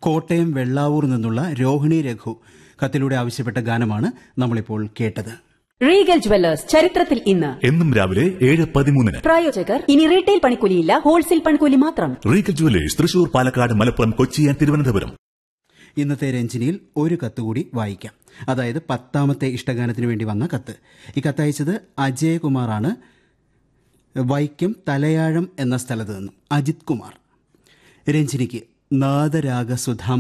കോട്ടയം വെള്ളാവൂർ നിന്നുള്ള രോഹിണി രഘു കത്തിലൂടെ ആവശ്യപ്പെട്ട ഗാനമാണ് നമ്മളിപ്പോൾ കേട്ടത് റീഗൽ ജുവല്ലേഴ്സ് ചരിത്രത്തിൽ ഇന്ന് എന്നും രാവിലെ ഏഴ് പതിമൂന്നിന് പ്രായോജകർ ഇനി റീറ്റെയിൽ പണിക്കൂലിയില്ല ഹോൾസെയിൽ പണിക്കൂലി മാത്രം Regal Jewellers Thrissur Palakkad Malappuram Kochi and Thiruvananthapuram ഇന്നത്തെ രഞ്ജിനിയിൽ ഒരു കത്ത് കൂടി വായിക്കാം അതായത് പത്താമത്തെ ഇഷ്ടഗാനത്തിന് വേണ്ടി വന്ന കത്ത് ഈ കത്തയച്ചത് അജയകുമാറാണ് വൈക്കം തലയാഴം എന്ന സ്ഥലത്ത് നിന്നും അജിത് കുമാർ രഞ്ജിനിക്ക് നാദരാഗ സുധാം